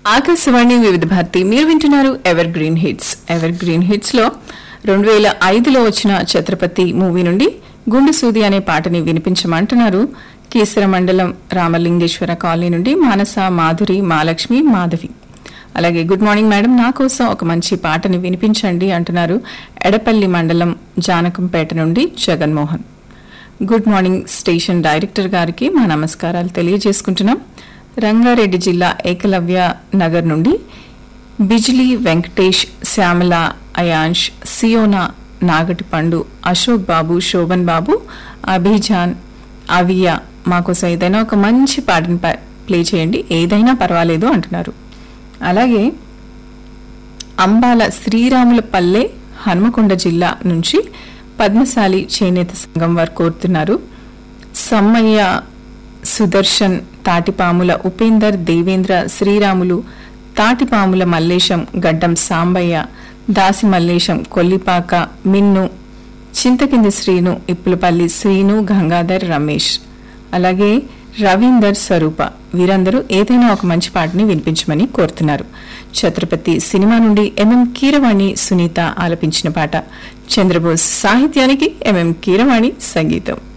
ఆకాశవాణి వివిధ భారతి మీరు వింటున్నారు evergreen hits evergreen hits లో రెండు వేల ఐదులో వచ్చిన ఛత్రపతి మూవీ నుండి గుండె సూది అనే పాటని వినిపించమంటున్నారు కీసర మండలం రామలింగేశ్వర కాలనీ నుండి మానస మాధురి మాలక్ష్మి మాధవి అలాగే గుడ్ మార్నింగ్ మేడం నా కోసం ఒక మంచి పాటని వినిపించండి అంటున్నారు ఎడపల్లి మండలం జానకంపేట నుండి Jaganmohan good morning station director గారికి మా నమస్కారాలు తెలియజేసుకుంటున్నాం రంగారెడ్డి జిల్లా ఏకలవ్య నగర్ నుండి బిజ్లీ వెంకటేష్ శ్యామల అయాంష్ సియోనా నాగటి పండు అశోక్ బాబు శోభన్ బాబు అభిజాన్ అవియా మాకోసం ఏదైనా ఒక మంచి పాటను ప- ప్లే చేయండి ఏదైనా పర్వాలేదు అంటున్నారు అలాగే అంబాల శ్రీరాముల పల్లె హన్మకొండ జిల్లా నుంచి పద్మశాలి చేనేత సంఘం వారు కోరుతున్నారు సమ్మయ్య సుదర్శన్ తాటిపాముల ఉపేందర్ దేవేంద్ర శ్రీరాములు తాటిపాముల మల్లేశం గడ్డం సాంబయ్య దాసి మల్లేశం కొల్లిపాక మిన్ను చింతకింది శ్రీను ఇప్పులపల్లి శ్రీను గంగాధర్ రమేష్ అలాగే రవీందర్ స్వరూప వీరందరూ ఏదైనా ఒక మంచి పాటని వినిపించమని కోరుతున్నారు ఛత్రపతి సినిమా నుండి ఎంఎం కీరవాణి సునీత ఆలపించిన పాట చంద్రబోస్ సాహిత్యానికి ఎంఎం కీరవాణి సంగీతం